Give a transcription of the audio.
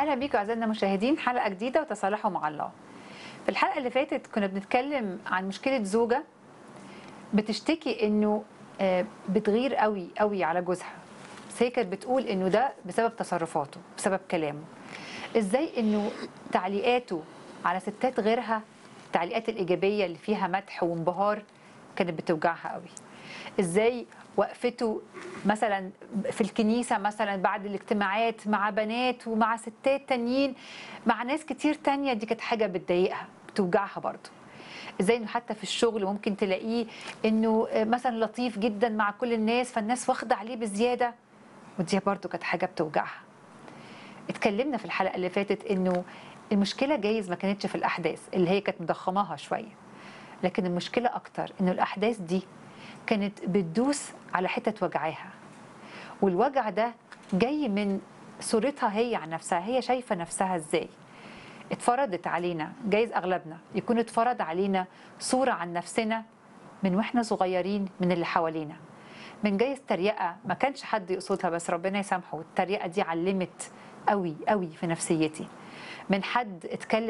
اهلا بيكم اعزائنا المشاهدين حلقه جديده وتصالحوا مع الله في الحلقه اللي فاتت كنا بنتكلم عن مشكله زوجه بتشتكي انه آه، بتغير قوي قوي على جوزها بس هي كانت بتقول انه ده بسبب تصرفاته بسبب كلامه ازاي انه تعليقاته على ستات غيرها التعليقات الايجابيه اللي فيها مدح وانبهار كانت بتوجعها قوي ازاي وقفته مثلا في الكنيسة مثلا بعد الاجتماعات مع بنات ومع ستات تانيين مع ناس كتير تانية دي كانت حاجة بتضايقها بتوجعها برضه ازاي انه حتى في الشغل ممكن تلاقيه انه مثلا لطيف جدا مع كل الناس فالناس واخدة عليه بزيادة ودي برضه كانت حاجة بتوجعها اتكلمنا في الحلقة اللي فاتت انه المشكلة جايز ما كانتش في الأحداث اللي هي كانت مضخماها شوية لكن المشكلة أكتر إنه الأحداث دي كانت بتدوس على حتة وجعها والوجع ده جاي من صورتها هي عن نفسها هي شايفة نفسها ازاي اتفرضت علينا جايز أغلبنا يكون اتفرض علينا صورة عن نفسنا من واحنا صغيرين من اللي حوالينا من جايز تريقة ما كانش حد يقصدها بس ربنا يسامحه التريقة دي علمت قوي قوي في نفسيتي من حد اتكلم